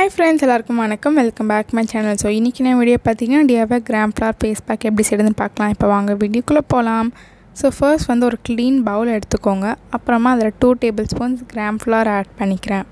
hi friends எல்லாருக்கும் வணக்கம் welcome back my channel so இன்றைக்கி நான் வீடியோ பார்த்தீங்கன்னா டியாபா கிராம் ஃப்ளார் ஃபேஸ் பேக் எப்படி செய்யுதுன்னு பார்க்கலாம் இப்போ வாங்க வீடியோக்குள்ளே போகலாம் ஸோ ஃபர்ஸ்ட் வந்து ஒரு க்ளீன் பவுல் எடுத்துக்கோங்க அப்புறமா அதில் two tablespoons gram flour add பண்ணிக்கிறேன்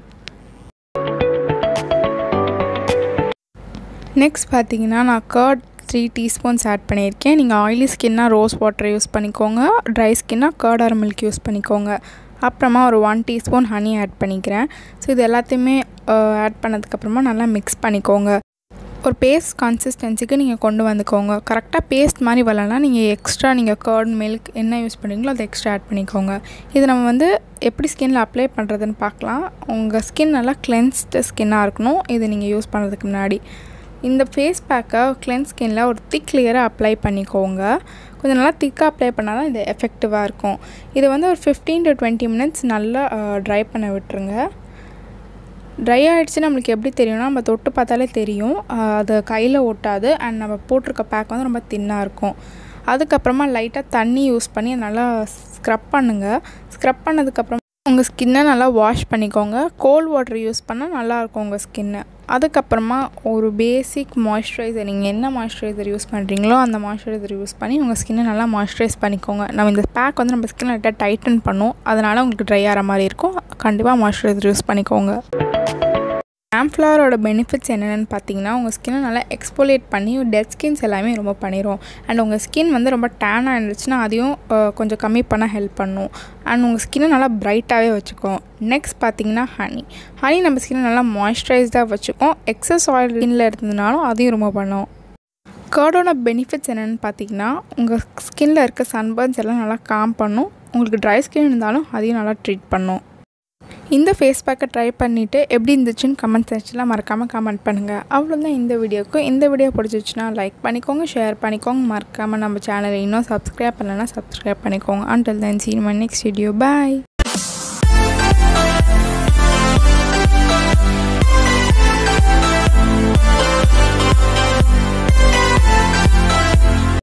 நெக்ஸ்ட் பார்த்தீங்கன்னா நான் கர்ட் த்ரீ டீஸ்பூன்ஸ் ஆட் பண்ணியிருக்கேன் நீங்கள் ஆயிலி ஸ்கின்னா ரோஸ் வாட்டர் யூஸ் பண்ணிக்கோங்க ட்ரை ஸ்கின்னா கர்ட் ஆர் மில்க் யூஸ் பண்ணிக்கோங்க அப்புறமா ஒரு ஒன் டீஸ்பூன் ஹனி ஆட் பண்ணிக்கிறேன் ஸோ இது எல்லாத்தையுமே ஆட் பண்ணதுக்கப்புறமா நல்லா மிக்ஸ் பண்ணிக்கோங்க ஒரு பேஸ்ட் கன்சிஸ்டன்சிக்கு நீங்கள் கொண்டு வந்துக்கோங்க கரெக்டாக பேஸ்ட் மாதிரி வரலன்னா நீங்கள் எக்ஸ்ட்ரா நீங்கள் கர்ட் மில்க் என்ன யூஸ் பண்ணுறீங்களோ அதை எக்ஸ்ட்ரா ஆட் பண்ணிக்கோங்க இது நம்ம வந்து எப்படி ஸ்கின்னில் அப்ளை பண்ணுறதுன்னு பார்க்கலாம் உங்கள் ஸ்கின் நல்லா கிளென்ஸ்டு ஸ்கின்னாக இருக்கணும் இது நீங்கள் யூஸ் பண்ணுறதுக்கு முன்னாடி இந்த ஃபேஸ் பேக்கை கிளென்ஸ் ஸ்கின்னில் ஒரு திக் லேயரை அப்ளை பண்ணிக்கோங்க கொஞ்சம் நல்லா திக்காக அப்ளை பண்ணால் தான் இது எஃபெக்டிவாக இருக்கும் இதை வந்து ஒரு ஃபிஃப்டீன் டு டுவெண்ட்டி மினிட்ஸ் நல்லா ட்ரை பண்ண விட்டுருங்க ட்ரை ஆகிடுச்சு நம்மளுக்கு எப்படி தெரியும்னா நம்ம தொட்டு பார்த்தாலே தெரியும் அது கையில் ஒட்டாது அண்ட் நம்ம போட்டிருக்க பேக் வந்து ரொம்ப தின்னாக இருக்கும் அதுக்கப்புறமா லைட்டாக தண்ணி யூஸ் பண்ணி நல்லா ஸ்க்ரப் பண்ணுங்கள் ஸ்க்ரப் பண்ணதுக்கப்புறம் உங்கள் ஸ்கின்னை நல்லா வாஷ் பண்ணிக்கோங்க கோல்ட் வாட்டர் யூஸ் பண்ணால் நல்லாயிருக்கும் உங்கள் ஸ்கின்னை அதுக்கப்புறமா ஒரு பேசிக் மாய்ஸ்சரைசர் நீங்கள் என்ன மாய்ஸ்சரைசர் யூஸ் பண்ணுறீங்களோ அந்த மாய்ஸ்சரைசர் யூஸ் பண்ணி உங்கள் ஸ்கின்னை நல்லா மாய்ஸ்சரைஸ் பண்ணிக்கோங்க நம்ம இந்த பேக் வந்து நம்ம ஸ்கின் லைட்டாக டைட்டன் பண்ணும் அதனால் உங்களுக்கு ட்ரை ஆகிற மாதிரி இருக்கும் கண்டிப்பாக மாய்ஸ்சரைசர் யூஸ் பண்ணிக்கோங்க ஆம்ஃப்ளவரோட பெனிஃபிட்ஸ் என்னென்னு பார்த்தீங்கன்னா உங்கள் ஸ்கின்னை நல்லா எக்ஸ்போலேட் பண்ணி டெட் ஸ்கின்ஸ் எல்லாமே ரொம்ப பண்ணிடும் அண்ட் உங்கள் ஸ்கின் வந்து ரொம்ப டேனாக இருந்துச்சுன்னா அதையும் கொஞ்சம் கம்மி பண்ண ஹெல்ப் பண்ணும் அண்ட் உங்கள் ஸ்கின்னை நல்லா ப்ரைட்டாகவே வச்சுக்கும் நெக்ஸ்ட் பார்த்தீங்கன்னா ஹனி ஹனி நம்ம ஸ்கின்னை நல்லா மாய்ஸ்சரைஸ்டாக வச்சுக்கும் எக்ஸஸ் ஆயில் ஸ்கின்னில் இருந்ததுனாலும் அதையும் ரொம்ப பண்ணும் கர்டோட பெனிஃபிட்ஸ் என்னென்னு பார்த்தீங்கன்னா உங்கள் ஸ்கின்னில் இருக்க சன்பர்ன்ஸ் எல்லாம் நல்லா காம் பண்ணும் உங்களுக்கு ட்ரை ஸ்கின் இருந்தாலும் அதையும் நல்லா ட்ரீட் பண்ணும் இந்த ஃபேஸ் பேக்கை ட்ரை பண்ணிவிட்டு எப்படி இருந்துச்சுன்னு கமெண்ட் செக்ஷனில் மறக்காமல் கமெண்ட் பண்ணுங்கள் அவ்வளோதான் இந்த வீடியோக்கு இந்த வீடியோ பிடிச்சிச்சுன்னா லைக் பண்ணிக்கோங்க ஷேர் பண்ணிக்கோங்க மறக்காமல் நம்ம சேனலை இன்னும் சப்ஸ்கிரைப் பண்ணலைன்னா சப்ஸ்கிரைப் பண்ணிக்கோங்க until then seen my next video bye